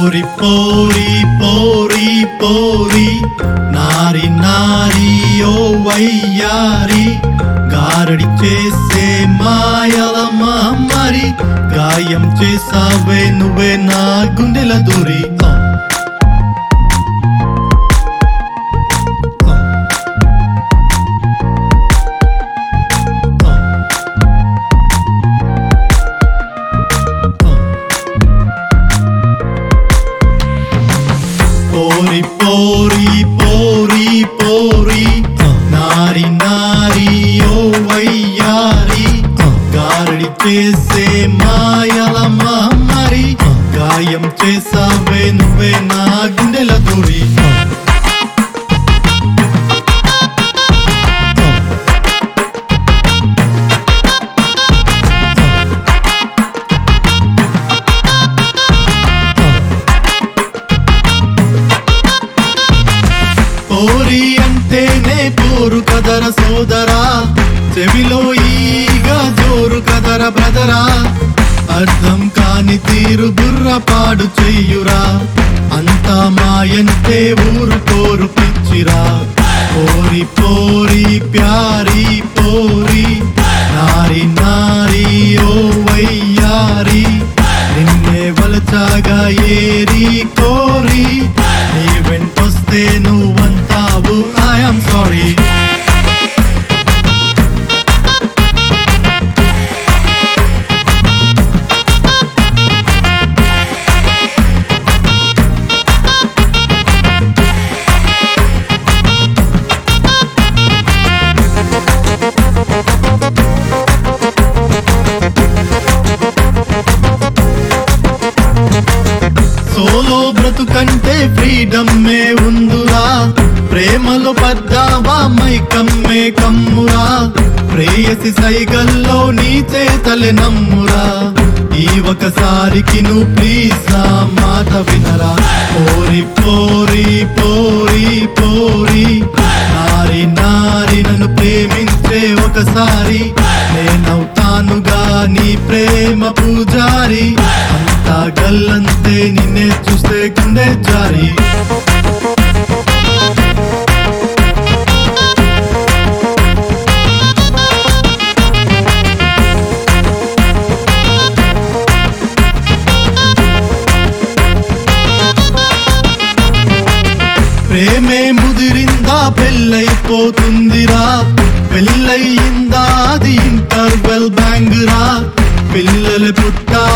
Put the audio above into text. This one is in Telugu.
పోరి పోరి పోరి పోరి నారి నారి ఓ వయ్యారి గారడి చేసే మాయల మహమ్మారి గాయం చేసావే నువ్వే నా గుండెల దూరి ఆ. ఆ. ఆ. ఆ. పోరి పోరి పోరి పోరి నారి నారి ఓ వయ్యారి గారడి చేసే మాయల మహమ్మారి గాయం చేసావే నువ్వే నా గుండెల దూరి పోరి అంటేనే పోరు కదర సోదరా చెవిలో ఈగ జోరు కదర బ్రదరా అర్థం కాని తీరు బుర్ర పాడు చెయ్యురా అంతా మాయంటే ఊరు పోరు పిచ్చిరా పోరి పోరి ప్యారి పోరి నారి నారి ఓ వయ్యారి నిన్నే వలచాగా ఏరి కోరి నీ వెంటొస్తే నువ్వంతావు ఐఎమ్ సారీ సోలో బ్రతుకంటే ఫ్రీడమ్మే ఉందురా ప్రేమలో పడ్డావా మైకమ్మే కమ్మురా ప్రేయసి సైగల్లో నీ చేతలే నమ్మురా ఈ ఒకసారికి నువ్వు ప్లీజ్ నా మాట వినరా పోరి పోరి పోరి పోరి నారి నారి నన్ను ప్రేమించే ఒకసారి నేనవుతానుగా నీ ప్రేమ పూజారి అంతా గల్లంతే నిన్నే చూస్తే గుండె జారి ప్రేమే ముదిరిందా పెళ్ళైపోతుందిరా పెళ్ళయిందా అది ఇంటర్వెల్ బ్యాంగ్ రా పిల్లలు పుట్టా